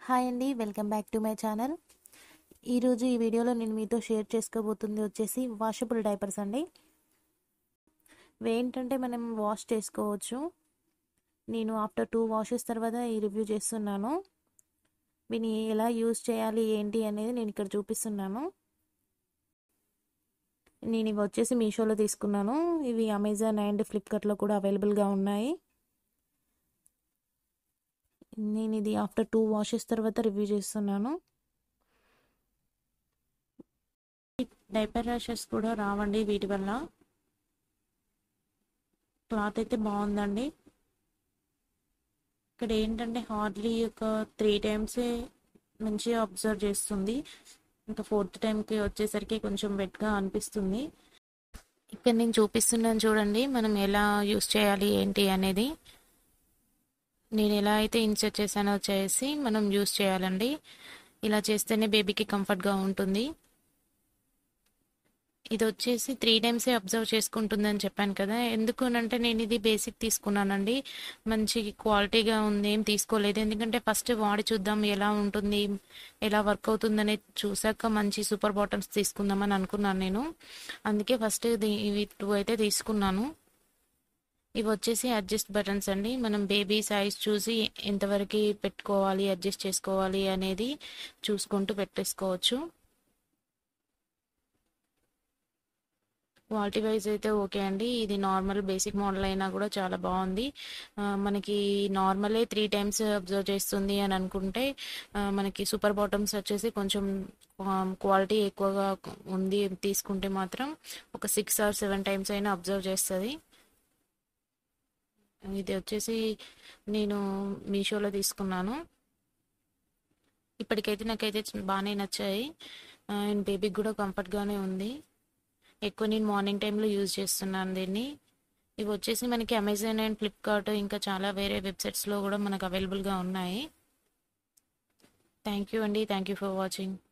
hi అండి welcome back to my channel ఈరోజు ఈ వీడియోలో నేను మీతో షేర్ చేసుకోబోతుంది వచ్చేసి వాషబుల్ డైపర్స్ అండి ఇవి ఏంటంటే మనం వాష్ చేసుకోవచ్చు నేను ఆఫ్టర్ టూ వాషెస్ తర్వాత ఈ రివ్యూ చేస్తున్నాను వీని ఎలా యూజ్ చేయాలి ఏంటి అనేది నేను ఇక్కడ చూపిస్తున్నాను నేను ఇవి వచ్చేసి మీషోలో తీసుకున్నాను ఇవి అమెజాన్ అండ్ ఫ్లిప్కార్ట్లో కూడా అవైలబుల్గా ఉన్నాయి నేను ఇది ఆఫ్టర్ టూ వాషెస్ తర్వాత రివ్యూ చేస్తున్నాను డైపర్ ర్యాషెస్ కూడా రావండి వీటి వల్ల క్లాత్ అయితే బాగుందండి ఇక్కడ ఏంటంటే హార్డ్లీ ఒక త్రీ టైమ్సే మంచిగా అబ్జర్వ్ చేస్తుంది ఇంకా ఫోర్త్ టైంకి వచ్చేసరికి కొంచెం వెట్గా అనిపిస్తుంది ఇక్కడ నేను చూపిస్తున్నాను చూడండి మనం ఎలా యూస్ చేయాలి ఏంటి అనేది నేను ఎలా అయితే ఇన్సర్ట్ చేశానో చేసి మనం యూస్ చేయాలండి ఇలా చేస్తేనే బేబీకి కంఫర్ట్గా ఉంటుంది ఇది వచ్చేసి త్రీ టైమ్సే అబ్జర్వ్ చేసుకుంటుందని చెప్పాను కదా ఎందుకు అంటే నేను ఇది బేసిక్ తీసుకున్నానండి మంచి క్వాలిటీగా ఉంది ఏం తీసుకోలేదు ఎందుకంటే ఫస్ట్ వాడి చూద్దాం ఎలా ఉంటుంది ఎలా వర్క్ అవుతుందనే చూసాక మంచి సూపర్ బాటమ్స్ తీసుకుందామని అనుకున్నాను నేను అందుకే ఫస్ట్ ఇవి టూ అయితే తీసుకున్నాను ఇవి వచ్చేసి అడ్జస్ట్ బటన్స్ అండి మనం బేబీ సైజ్ చూసి ఎంతవరకు పెట్టుకోవాలి అడ్జస్ట్ చేసుకోవాలి అనేది చూసుకుంటూ పెట్టేసుకోవచ్చు క్వాలిటీ వైజ్ అయితే ఓకే అండి ఇది నార్మల్ బేసిక్ మోడల్ అయినా కూడా చాలా బాగుంది మనకి నార్మలే త్రీ టైమ్స్ అబ్జర్వ్ చేస్తుంది అని అనుకుంటే మనకి సూపర్ బాటమ్స్ వచ్చేసి కొంచెం క్వాలిటీ ఎక్కువగా ఉంది తీసుకుంటే మాత్రం ఒక సిక్స్ ఆర్ సెవెన్ టైమ్స్ అయినా అబ్జర్వ్ చేస్తుంది ఇది వచ్చేసి నేను మీషోలో తీసుకున్నాను ఇప్పటికైతే నాకైతే బాగానే నచ్చాయి అండ్ బేబీకి కూడా కంఫర్ట్గానే ఉంది ఎక్కువ నేను మార్నింగ్ టైంలో యూజ్ చేస్తున్నాను దీన్ని ఇవి వచ్చేసి మనకి అమెజాన్ అండ్ ఫ్లిప్కార్ట్ ఇంకా చాలా వేరే వెబ్సైట్స్లో కూడా మనకు అవైలబుల్గా ఉన్నాయి థ్యాంక్ యూ అండి థ్యాంక్ యూ ఫర్ వాచింగ్